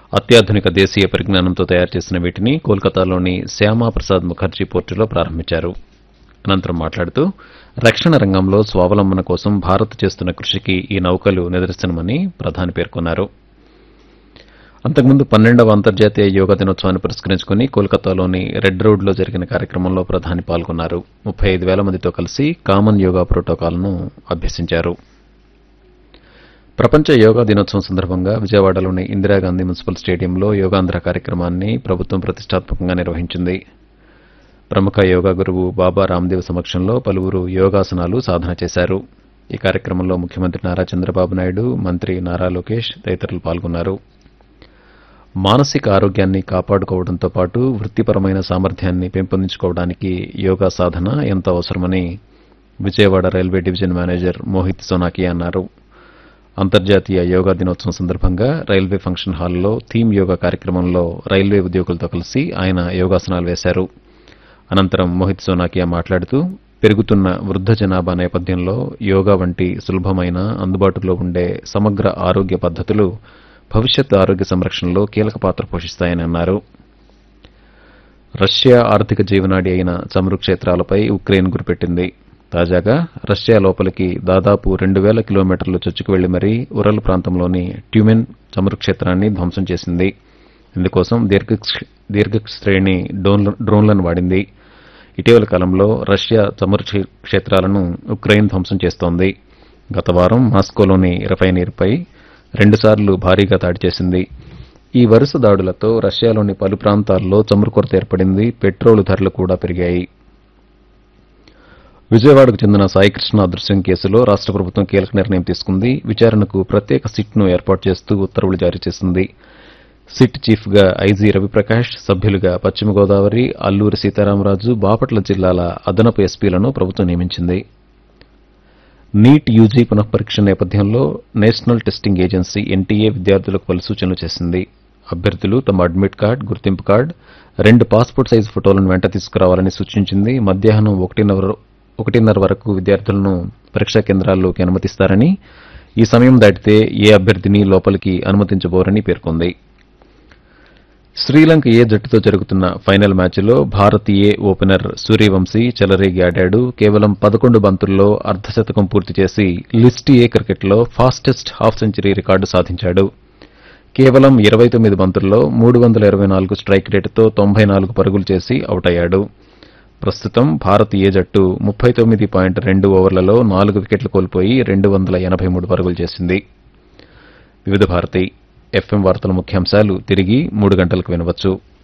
అత్యాధునిక దేశీయ పరిజ్ఞానంతో తయారు చేసిన వీటిని కోల్కతాలోని శ్యామా ప్రసాద్ ముఖర్జీ పోర్టులో ప్రారంభించారు అనంతరం మాట్లాడుతూ రక్షణ రంగంలో స్వావలంబన కోసం భారత్ చేస్తున్న కృషికి ఈ నౌకలు నిదర్శనమని ప్రధాని పేర్కొన్నారు అంతకుముందు పన్నెండవ అంతర్జాతీయ యోగా దినోత్సవాన్ని పురస్కరించుకుని కోల్కతాలోని రెడ్ రోడ్లో జరిగిన కార్యక్రమంలో ప్రధాని పాల్గొన్నారు ముప్పై ఐదు వేల మందితో కలిసి కామన్ యోగా ప్రోటోకాల్ను అభ్యసించారు ప్రపంచ యోగా దినోత్సవం సందర్భంగా విజయవాడలోని ఇందిరాగాంధీ మున్సిపల్ స్టేడియంలో యోగాంధ్ర కార్యక్రమాన్ని ప్రభుత్వం ప్రతిష్టాత్మకంగా నిర్వహించింది ప్రముఖ యోగా గురువు బాబా రామ్దేవ్ సమక్షంలో పలువురు యోగాసనాలు సాధన చేశారు ఈ కార్యక్రమంలో ముఖ్యమంత్రి నారా చంద్రబాబు నాయుడు మంత్రి నారా లోకేష్ తదితరులు పాల్గొన్నారు మానసిక ఆరోగ్యాన్ని కాపాడుకోవడంతో పాటు వృత్తిపరమైన సామర్థ్యాన్ని పెంపొందించుకోవడానికి యోగా సాధన ఎంతో అవసరమని Vijayawada railway division manager Mohit Sonaki అన్నారు అంతర్జాతీయ యోగా దినోత్సవం సందర్భంగా రైల్వే ఫంక్షన్ హాల్లో థీమ్ యోగా కార్యక్రమంలో రైల్వే ఉద్యోగులతో కలిసి ఆయన యోగాసనాలు వేశారు అనంతరం మోహిత్ సోనాకియా మాట్లాడుతూ పెరుగుతున్న వృద్ధ జనాభా నేపథ్యంలో యోగా వంటి సులభమైన అందుబాటులో ఉండే సమగ్ర ఆరోగ్య పద్ధతులు భవిష్యత్ ఆరోగ్య సంరక్షణలో కీలక పాత్ర పోషిస్తాయని అన్నారు రష్యా ఆర్థిక జీవనాడి అయిన చమురు క్షేత్రాలపై ఉక్రెయిన్ గురిపెట్టింది తాజాగా రష్యా లోపలికి దాదాపు రెండు వేల కిలోమీటర్లు చొచ్చుకు వెళ్లి మరీ ఉరల్ ప్రాంతంలోని ట్యూమెన్ చమురు క్షేత్రాన్ని ధ్వంసం చేసింది ఇందుకోసం దీర్ఘ దీర్ఘ శ్రేణి డ్రోన్ల- డ్రోన్లను వాడింది ఇటీవల కాలంలో రష్యా చమురు క్షే- క్షేత్రాలను ఉక్రెయిన్ ధ్వంసం చేస్తోంది గత వారం మాస్కోలోని రిఫైనరీపై రెండుసార్లు భారీగా దాడి చేసింది ఈ వరుస దాడులతో రష్యాలోని పలు ప్రాంతాల్లో చమురు కొరత ఏర్పడింది పెట్రోలు ధరలు కూడా పెరిగాయి విజయవాడకు చెందిన సాయికృష్ణ అదృశ్యం కేసులో రాష్ట్ర ప్రభుత్వం కీలక నిర్ణయం తీసుకుంది విచారణకు ప్రత్యేక సిట్ను ఏర్పాటు చేస్తూ ఉత్తర్వులు జారీ చేసింది సిట్ చీఫ్గా ఐజీ రవిప్రకాష్ సభ్యులుగా పశ్చిమ గోదావరి అల్లూరి సీతారామరాజు బాపట్ల జిల్లాల అదనపు ఎస్పీలను ప్రభుత్వం నియమించింది నీట్ యూజీ పునఃపరీక్ష నేపథ్యంలో నేషనల్ టెస్టింగ్ ఏజెన్సీ ఎన్టీఏ విద్యార్థులకు పలు సూచనలు చేసింది అభ్యర్థులు తమ అడ్మిట్ కార్డ్ గుర్తింపు కార్డ్ రెండు పాస్పోర్ట్ సైజు ఫోటోలను వెంట తీసుకురావాలని సూచించింది మధ్యాహ్నం ఒకటిన్నర ఒకటిన్నర వరకు విద్యార్థులను పరీక్షా కేంద్రాల్లోకి అనుమతిస్తారని ఈ సమయం దాటితే ఏ అభ్యర్థిని లోపలికి అనుమతించబోరని పేర్కొంది శ్రీలంక ఏ జట్టుతో జరుగుతున్న ఫైనల్ మ్యాచ్లో భారత్ ఏ ఓపెనర్ సూర్యవంశీ చెలరేగి ఆడాడు కేవలం పదకొండు బంతుల్లో అర్ధశతకం పూర్తి చేసి లిస్ట్ ఏ క్రికెట్లో ఫాస్టెస్ట్ హాఫ్ సెంచరీ రికార్డు సాధించాడు కేవలం ఇరవై తొమ్మిది బంతుల్లో మూడు వందల ఇరవై నాలుగు స్ట్రైక్ రేటుతో తొంభై నాలుగు పరుగులు చేసి అవుట్ అయ్యాడు ప్రస్తుతం భారత్ ఏ జట్టు ముప్పై తొమ్మిది పాయింట్ రెండు ఓవర్లలో నాలుగు వికెట్లు కోల్పోయి రెండు వందల ఎనభై మూడు పరుగులు చేసింది వివిధ భారతి ఎఫ్ఎం వార్తల ముఖ్యాంశాలు తిరిగి మూడు గంటలకు వినవచ్చు